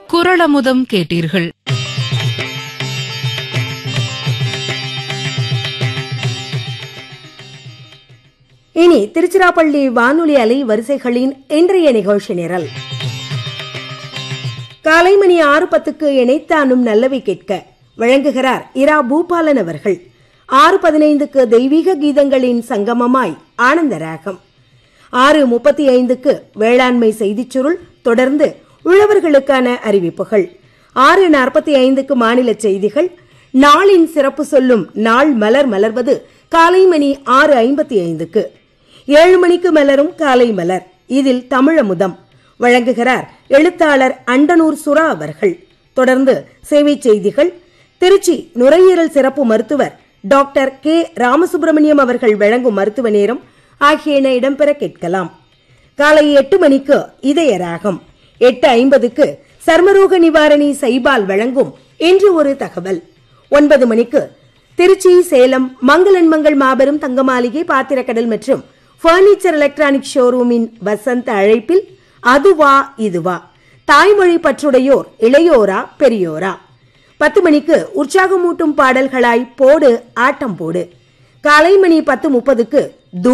குரளமுதம் கேட்டீர்கள் இனி திருச்சிராப்பள்ளி வானொலி அலை வரிசைகளின் இன்றைய நிகழ்ச்சி நிரல் காலை மணி ஆறு பத்துக்கு இணைத்தானும் நல்லவை கேட்க வழங்குகிறார் இரா பூபாலன் அவர்கள் ஆறு பதினைந்துக்கு தெய்வீக கீதங்களின் சங்கமமாய் ஆனந்த ராகம் ஆறு முப்பத்தி ஐந்துக்கு வேளாண்மை செய்திச் சுருள் தொடர்ந்து உழவர்களுக்கான அறிவிப்புகள் ஆறு நாற்பத்தி ஐந்துக்கு மாநில செய்திகள் நாளின் சிறப்பு சொல்லும் நாள் மலர் மலர்வது காலை மணி ஆறு ஐம்பத்தி ஐந்துக்கு ஏழு மணிக்கு மலரும் காலை மலர் இதில் தமிழமுதம் வழங்குகிறார் எழுத்தாளர் அண்டனூர் சுரா அவர்கள் தொடர்ந்து சேவை செய்திகள் திருச்சி நுரையீரல் சிறப்பு மருத்துவர் டாக்டர் கே ராமசுப்பிரமணியம் அவர்கள் வழங்கும் மருத்துவ நேரம் ஆகியன இடம்பெற கேட்கலாம் காலை எட்டு மணிக்கு இதய ராகம் எட்டு ஐம்பதுக்கு சர்மரோக நிவாரணி சைபால் வழங்கும் இன்று ஒரு தகவல் ஒன்பது மணிக்கு திருச்சி சேலம் மங்களன் மங்கள் மாபெரும் தங்க மாளிகை பாத்திரக்கடல் மற்றும் பர்னிச்சர் எலக்ட்ரானிக் ஷோரூமின் வசந்த அழைப்பில் அதுவா இதுவா தாய்மொழி பற்றுடையோர் இளையோரா பெரியோரா பத்து மணிக்கு உற்சாகமூட்டும் பாடல்களாய் போடு ஆட்டம் போடு காலை மணி பத்து முப்பதுக்கு